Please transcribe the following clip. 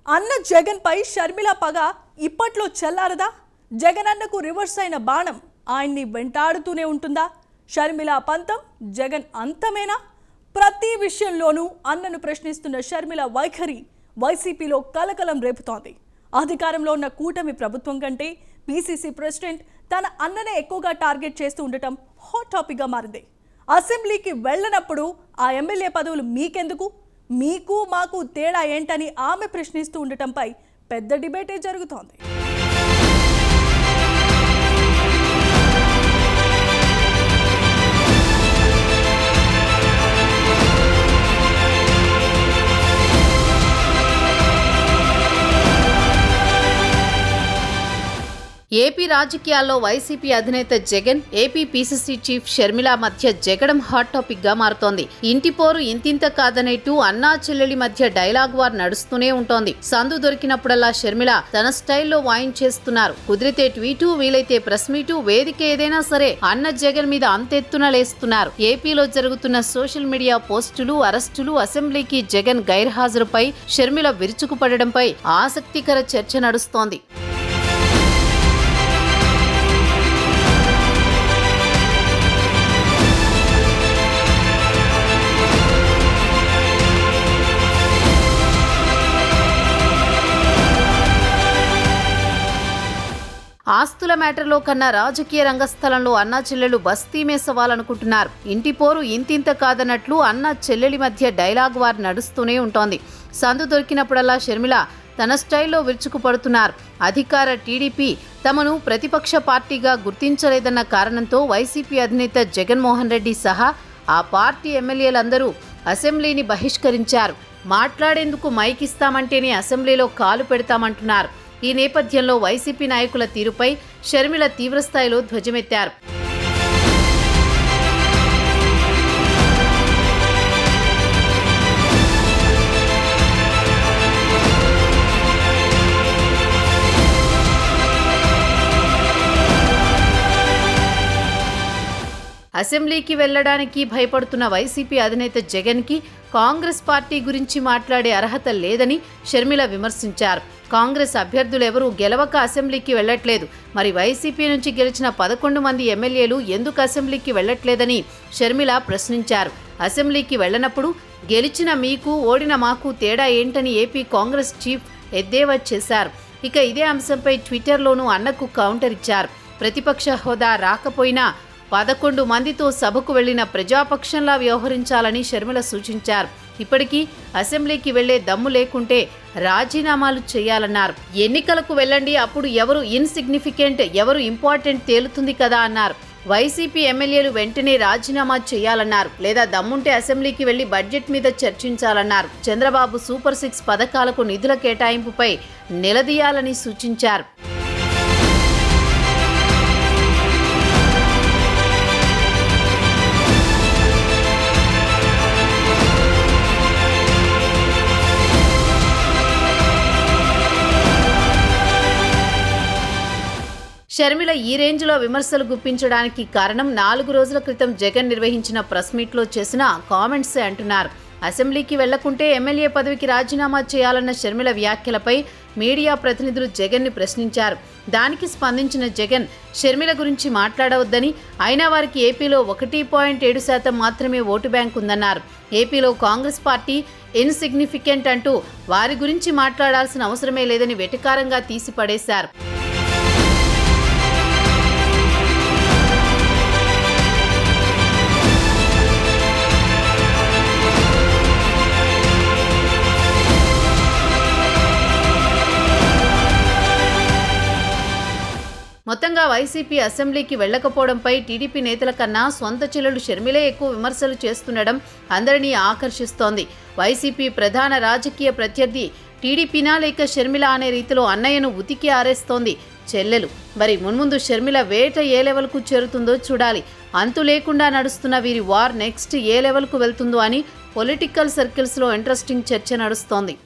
అన్న జగన్ పై షర్మిల పగ ఇప్పట్లో చల్లారదా జగన్ అన్నకు రివర్స్ అయిన బాణం ఆయన్ని వెంటాడుతూనే ఉంటుందా షర్మిల పంతం జగన్ అంతమేనా ప్రతి విషయంలోనూ అన్నను ప్రశ్నిస్తున్న షర్మిల వైఖరి వైసీపీలో కలకలం రేపుతోంది అధికారంలో ఉన్న కూటమి ప్రభుత్వం కంటే పీసీసీ ప్రెసిడెంట్ తన అన్ననే ఎక్కువగా టార్గెట్ చేస్తూ ఉండటం హాట్ టాపిక్గా మారింది అసెంబ్లీకి వెళ్ళనప్పుడు ఆ ఎమ్మెల్యే పదవులు మీకెందుకు మీకు మాకు తేడా ఏంటని ఆమె ప్రశ్నిస్తూ ఉండటంపై పెద్ద డిబేటే జరుగుతోంది ఏపీ రాజకీయాల్లో వైసీపీ అధినేత Jagan AP PCC chief Sharmila మధ్య జగడం హాట్ టాపిక్ గా మారుతోంది ఇంటి పోరు ఇంతింత కాదనేట్టు అన్నా చెల్లెలి మధ్య డైలాగ్ వార్ నడుస్తూనే ఉంటోంది సందు దొరికినప్పుడల్లా షర్మిల తన స్టైల్లో వాయించేస్తున్నారు కుదిరితే ట్వీటు వీలైతే ప్రెస్ మీటు వేదిక ఏదైనా సరే అన్న జగన్ మీద అంతెత్తున లేస్తున్నారు ఏపీలో జరుగుతున్న సోషల్ మీడియా పోస్టులు అరెస్టులు అసెంబ్లీకి జగన్ గైర్హాజరుపై షర్మిల విరుచుకుపడడంపై ఆసక్తికర చర్చ నడుస్తోంది ఆస్తుల మ్యాటర్లో కన్నా రాజకీయ రంగస్థలంలో అన్నా చెల్లెలు బస్తీమే సవాలనుకుంటున్నారు ఇంటి పోరు ఇంతింత కాదన్నట్లు అన్న చెల్లెలి మధ్య డైలాగ్ వార్ నడుస్తూనే ఉంటోంది సందు దొరికినప్పుడల్లా షర్మిల తన స్టైల్లో విరుచుకుపడుతున్నారు అధికార టీడీపీ తమను ప్రతిపక్ష పార్టీగా గుర్తించలేదన్న కారణంతో వైసీపీ అధినేత జగన్మోహన్ రెడ్డి సహా ఆ పార్టీ ఎమ్మెల్యేలందరూ అసెంబ్లీని బహిష్కరించారు మాట్లాడేందుకు మైక్ ఇస్తామంటేనే అసెంబ్లీలో కాలు పెడతామంటున్నారు ఈ నేపథ్యంలో వైసీపీ నాయకుల తీరుపై షర్మిల తీవ్రస్థాయిలో ధ్వజమెత్తారు అసెంబ్లీకి వెళ్లడానికి భయపడుతున్న వైసీపీ అధినేత జగన్కి కాంగ్రెస్ పార్టీ గురించి మాట్లాడే అర్హత లేదని షర్మిల విమర్శించారు కాంగ్రెస్ అభ్యర్థులు ఎవరూ గెలవక అసెంబ్లీకి వెళ్లట్లేదు మరి వైసీపీ నుంచి గెలిచిన పదకొండు మంది ఎమ్మెల్యేలు ఎందుకు అసెంబ్లీకి వెళ్లట్లేదని షర్మిల ప్రశ్నించారు అసెంబ్లీకి వెళ్లనప్పుడు గెలిచిన మీకు ఓడిన మాకు తేడా ఏంటని ఏపీ కాంగ్రెస్ చీఫ్ ఎద్దేవా చేశారు ఇక ఇదే అంశంపై ట్విట్టర్లోనూ అన్నకు కౌంటర్ ఇచ్చారు ప్రతిపక్ష హోదా రాకపోయినా పదకొండు మందితో సభకు వెళ్లిన ప్రజాపక్షంలా వ్యవహరించాలని షర్మిల సూచించారు ఇప్పటికీ అసెంబ్లీకి వెళ్లే దమ్ము లేకుంటే రాజీనామాలు చేయాలన్నారు ఎన్నికలకు వెళ్ళండి అప్పుడు ఎవరు ఇన్సిగ్నిఫికెంట్ ఎవరు ఇంపార్టెంట్ తేలుతుంది కదా అన్నారు వైసీపీ ఎమ్మెల్యేలు వెంటనే రాజీనామా చేయాలన్నారు లేదా దమ్ముంటే అసెంబ్లీకి వెళ్లి బడ్జెట్ మీద చర్చించాలన్నారు చంద్రబాబు సూపర్ సిక్స్ పథకాలకు నిధుల కేటాయింపుపై నిలదీయాలని సూచించారు షర్మిల ఈ రేంజ్లో విమర్శలు గుప్పించడానికి కారణం నాలుగు రోజుల క్రితం జగన్ నిర్వహించిన ప్రెస్ మీట్లో చేసిన కామెంట్స్ అంటున్నారు అసెంబ్లీకి వెళ్లకుంటే ఎమ్మెల్యే పదవికి రాజీనామా చేయాలన్న షర్మిల వ్యాఖ్యలపై మీడియా ప్రతినిధులు జగన్ని ప్రశ్నించారు దానికి స్పందించిన జగన్ షర్మిల గురించి మాట్లాడవద్దని అయినా వారికి ఏపీలో ఒకటి పాయింట్ ఏడు శాతం మాత్రమే ఓటు బ్యాంక్ ఉందన్నారు ఏపీలో కాంగ్రెస్ పార్టీ ఇన్సిగ్నిఫికెంట్ అంటూ వారి గురించి మాట్లాడాల్సిన అవసరమే లేదని వెటకారంగా తీసిపడేశారు మొత్తంగా వైసీపీ అసెంబ్లీకి వెళ్లకపోవడంపై టీడీపీ నేతల కన్నా సొంత చెల్లెలు షర్మిలే ఎక్కువ విమర్శలు చేస్తుండడం అందరినీ ఆకర్షిస్తోంది వైసీపీ ప్రధాన రాజకీయ ప్రత్యర్థి టీడీపీనా లేక షర్మిల అనే రీతిలో అన్నయ్యను ఉతికి ఆరేస్తోంది చెల్లెలు మరి మున్ముందు షర్మిల వేట ఏ లెవెల్కు చేరుతుందో చూడాలి అంతు లేకుండా నడుస్తున్న వీరి వార్ నెక్స్ట్ ఏ లెవెల్కు వెళ్తుందో అని పొలిటికల్ సర్కిల్స్లో ఇంట్రెస్టింగ్ చర్చ నడుస్తోంది